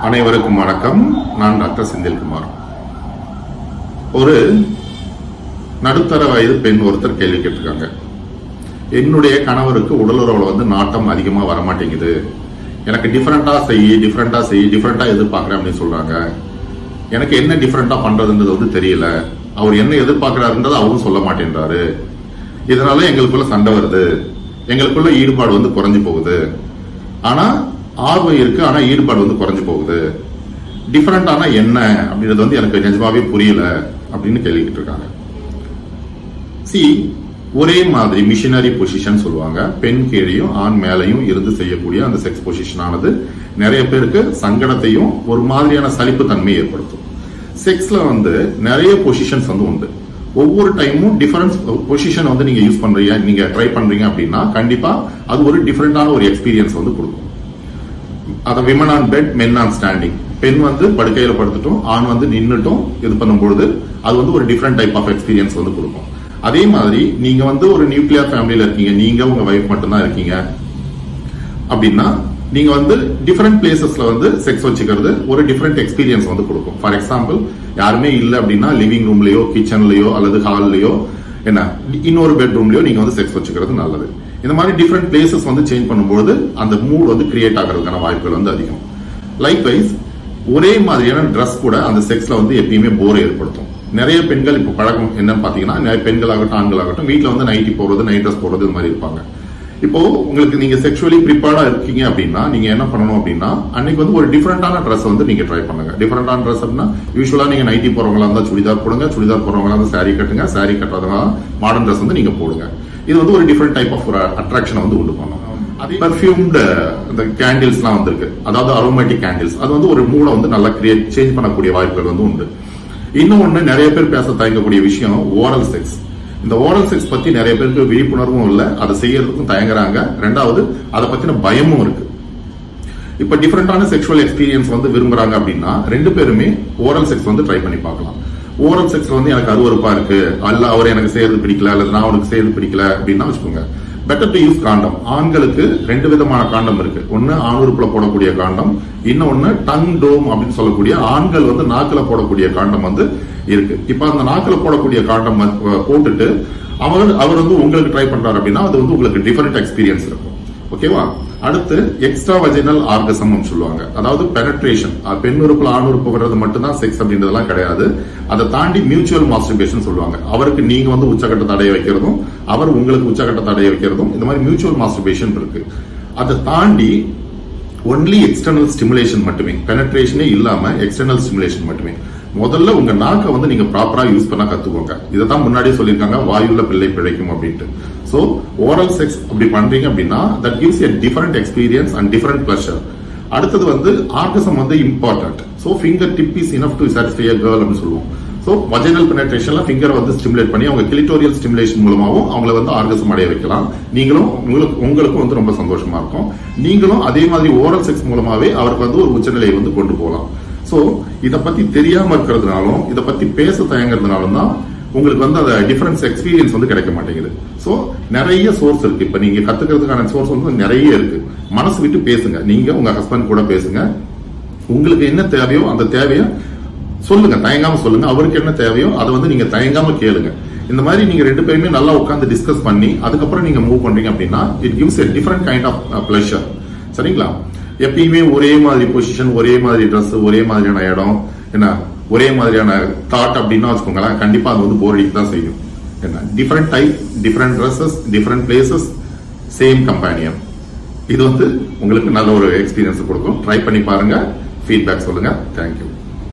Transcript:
அனைவருக்கும் வணக்கம் நான் டாக்டர் செந்தில்குமார் ஒரு நடுத்தர வயது பெண் ஒருத்தர் கேள்வி கேட்டிருக்காங்க என்னுடைய கணவருக்கு உடலுறவுல வந்து நாட்டம் அதிகமா வரமாட்டேங்குது எனக்கு டிஃப்ரெண்டா செய் டிஃப்ரெண்டா செய் டிஃப்ரெண்டா எதிர்பார்க்கறேன் அப்படின்னு சொல்றாங்க எனக்கு என்ன டிஃப்ரெண்டா பண்றதுன்றது வந்து தெரியல அவர் என்ன எதிர்பார்க்கிறாருன்றது அவரும் சொல்ல மாட்டேன்றாரு இதனால எங்களுக்குள்ள சண்டை வருது எங்களுக்குள்ள ஈடுபாடு வந்து குறைஞ்சு போகுது ஆனா ஆர்வம் இருக்கு ஆனா ஈடுபாடு வந்து குறைஞ்சு போகுது டிஃபரெண்டானா என்ன அப்படின்றது வந்து எனக்கு நிஜமாவே புரியல அப்படின்னு கேள்விக்கிட்டு இருக்காங்க சி ஒரே மாதிரி மிஷினரி பொசிஷன் சொல்லுவாங்க பெண் கீழையும் ஆண் மேலையும் இருந்து செய்யக்கூடிய அந்த செக்ஸ் பொசிஷன் ஆனது நிறைய பேருக்கு சங்கடத்தையும் ஒரு மாதிரியான சலிப்பு தன்மையை ஏற்படுத்தும் செக்ஸ்ல வந்து நிறைய பொசிஷன்ஸ் வந்து உண்டு ஒவ்வொரு டைமும் டிஃபரன்ஸ் பொசிஷன் வந்து நீங்க யூஸ் பண்றீங்க நீங்க ட்ரை பண்றீங்க அப்படின்னா கண்டிப்பா அது ஒரு டிஃபரெண்டான ஒரு எக்ஸ்பீரியன்ஸ் வந்து கொடுக்கும் அத women on bed men on standing பெண் வந்து படுக்கையில படுத்துட்டும் ஆண் வந்து நின்னுட்டும் இது பண்ணும்பொழுது அது வந்து ஒரு டிஃப்ரெண்ட் டைப் ஆஃப் எக்ஸ்பீரியன்ஸ் வந்து கொடுக்கும் அதே மாதிரி நீங்க வந்து ஒரு நியூக்ளியர் ஃபேமிலியில இருக்கீங்க நீங்க உங்க வைஃப் மட்டும்தான் இருக்கீங்க அப்படின்னா நீங்க வந்து டிஃப்ரெண்ட் பிளேசஸ்ல வந்து செக்ஸ் வச்சுக்கிறது ஒரு டிஃப்ரெண்ட் எக்ஸ்பீரியன்ஸ் வந்து கொடுக்கும் ஃபார் எக்ஸாம்பிள் யாருமே இல்லை அப்படின்னா லிவிங் ரூம்லயோ கிச்சன்லயோ அல்லது ஹால்லயோ என்ன இன்னொரு பெட்ரூம்லயோ நீங்க வந்து செக்ஸ் வச்சுக்கிறது நல்லது இந்த மாதிரி டிஃப்ரெண்ட் பிளேசஸ் வந்து சேஞ்ச் பண்ணும்போது அந்த மூட் வந்து கிரியேட் ஆகிறதுக்கான வாய்ப்புகள் வந்து அதிகம் லைக்வைஸ் ஒரே மாதிரியான ட்ரெஸ் கூட அந்த செக்ஸ்ல வந்து எப்பயுமே போர் ஏற்படுத்தும் நிறைய பெண்கள் இப்போ பழக்கம் என்னன்னு பாத்தீங்கன்னா நிறைய பெண்களாகட்டும் ஆண்களாகட்டும் வீட்டுல வந்து நைட்டி போடுறது நைட் ட்ரெஸ் போடுறது இது மாதிரி இருப்பாங்க இப்போ உங்களுக்கு நீங்க செக்ஷுவலி ப்ரிப்பேர்டா இருக்கீங்க அப்படின்னா நீங்க என்ன பண்ணணும் அப்படின்னா அன்னைக்கு வந்து ஒரு டிஃபரெண்டான ட்ரெஸ் வந்து நீங்க ட்ரை பண்ணுங்க டிஃபரெண்டான ட்ரெஸ் அப்படின்னா யூஸ்வலா நீங்க நைட்டி போறவங்களா இருந்தா சுடிதார் போடுங்க சுடிதார் போறவங்களா இருந்தா சாரி கட்டுங்க சாரி கட்டுறதுனா மாடர்ன் ட்ரெஸ் வந்து நீங்க போடுங்க இது வந்து ஒரு டிஃபரெண்ட் டைப் ஆஃப் ஒரு அட்ராக்ஷனை வந்து உண்டு பண்ணும் அதே பர்ஃபியூம்டு இந்த கேண்டில்ஸ்லாம் வந்திருக்கு அதாவது அரோமேட்டிக் கேண்டில்ஸ் அது வந்து ஒரு மூடை வந்து நல்லா கிரியேட் சேஞ்ச் பண்ணக்கூடிய வாய்ப்புகள் வந்து உண்டு இன்னொன்னு நிறைய பேர் பேச தயங்கக்கூடிய விஷயம் ஓரல் செக்ஸ் இந்த ஓரல் செக்ஸ் பத்தி நிறைய பேருக்கு விழிப்புணர்வும் இல்ல அதை செய்யறதுக்கும் தயங்குறாங்க ரெண்டாவது அதை பத்தின பயமும் இருக்கு இப்ப டிஃபரெண்டான செக்ஷுவல் எக்ஸ்பீரியன்ஸ் வந்து விரும்புறாங்க அப்படின்னா ரெண்டு பேருமே ஓரல் செக்ஸ் வந்து ட்ரை பண்ணி பார்க்கலாம் ஓரல் செக்ஸ் வந்து எனக்கு அருவருப்பா இருக்கு அல்ல அவர் எனக்கு செய்யறது பிடிக்கல அல்லது நான் அவருக்கு செய்யறது பிடிக்கல அப்படின்னா வச்சுக்கோங்க பெட்டர் டு யூஸ் காண்டம் ஆண்களுக்கு ரெண்டு விதமான காண்டம் இருக்கு ஒன்னு ஆணுறுப்புல போடக்கூடிய காண்டம் இன்னொன்னு டங் டோம் அப்படின்னு சொல்லக்கூடிய ஆண்கள் வந்து நாக்குல போடக்கூடிய காண்டம் வந்து இருக்கு இப்ப அந்த நாக்குல போடக்கூடிய காண்டம் போட்டுட்டு அவர் அவர் வந்து உங்களுக்கு ட்ரை பண்றாரு அப்படின்னா அது வந்து உங்களுக்கு டிஃபரெண்ட் எக்ஸ்பீரியன்ஸ் இருக்கும் ஓகேவா அடுத்து எக்ஸ்ட்ரா வஜினல் ஆர்கசம் சொல்லுவாங்க அதாவது பெனட்ரேஷன் பெண் உறுப்புல ஆண் உறுப்பு வர்றது மட்டும்தான் செக்ஸ் அப்படின்றதெல்லாம் கிடையாது அதை தாண்டி மியூச்சுவல் மாஸ்டர்பேஷன் சொல்லுவாங்க அவருக்கு நீங்க வந்து உச்சக்கட்ட தடைய வைக்கிறதும் அவர் உங்களுக்கு உச்சக்கட்ட தடைய வைக்கிறதும் இந்த மாதிரி மியூச்சுவல் மாஸ்டர்பேஷன் இருக்கு அதை தாண்டி ஒன்லி எக்ஸ்டர்னல் ஸ்டிமுலேஷன் மட்டுமே பெனட்ரேஷனே இல்லாம எக்ஸ்டர்னல் ஸ்டிமுலேஷன் மட்டுமே முதல்ல உங்க நாக்கை வந்து நீங்க ப்ராப்பரா யூஸ் பண்ண கத்துக்கோங்க இதை தான் முன்னாடியே சொல்லியிருக்காங்க வாயுள்ள பிள்ளை பிழைக்கும் அப்படின்ட்டு சோ ஓரல் செக்ஸ் அப்படி பண்றீங்க அப்படின்னா that gives a different experience and different pleasure அடுத்தது வந்து ஆர்கசம் வந்து important so finger tip is enough to satisfy a girl அப்படின்னு சொல்லுவோம் சோ வஜைனல் பெனட்ரேஷன்ல ஃபிங்கர் வந்து ஸ்டிமுலேட் பண்ணி அவங்க கிளிட்டோரியல் ஸ்டிமுலேஷன் மூலமாவும் அவங்கள வந்து ஆர்கசம் அடைய வைக்கலாம் நீங்களும் உங்களுக்கு உங்களுக்கும் வந்து ரொம்ப சந்தோஷமா இருக்கும் நீங்களும் அதே மாதிரி ஓரல் செக்ஸ் மூலமாவே அவருக்கு வந்து ஒரு உச்சநிலையை வந்து கொண்டு போகலாம் சோ இத பத்தி தெரியாம இருக்கிறதுனாலும் இத பத்தி பேச தயங்குறதுனாலும் தான் உங்களுக்கு வந்து அந்த டிஃபரன்ஸ் எக்ஸ்பீரியன்ஸ் வந்து கிடைக்க மாட்டேங்குது சோ நிறைய சோர்ஸ் இருக்கு இப்ப நீங்க கத்துக்கிறதுக்கான சோர்ஸ் வந்து நிறைய இருக்கு மனசு விட்டு பேசுங்க நீங்க உங்க ஹஸ்பண்ட் கூட பேசுங்க உங்களுக்கு என்ன தேவையோ அந்த தேவையை சொல்லுங்க தயங்காம சொல்லுங்க அவருக்கு என்ன தேவையோ அதை வந்து நீங்க தயங்காம கேளுங்க இந்த மாதிரி நீங்க ரெண்டு பேருமே நல்லா உட்காந்து டிஸ்கஸ் பண்ணி அதுக்கப்புறம் நீங்க மூவ் பண்றீங்க அப்படின்னா it gives a different kind of pleasure சரிங்களா எப்பயுமே ஒரே மாதிரி பொசிஷன் ஒரே மாதிரி ட்ரெஸ் ஒரே மாதிரியான இடம் என்ன ஒரே மாதிரியான தாட் அப்படின்னா வச்சுக்கோங்களேன் கண்டிப்பா அது வந்து போர் அடிக்க தான் செய்யும் என்ன different type different dresses different places same companion இது வந்து உங்களுக்கு நல்ல ஒரு எக்ஸ்பீரியன்ஸ் கொடுக்கும் ட்ரை பண்ணி பாருங்க ஃபீட்பேக் சொல்லுங்க தேங்க்யூ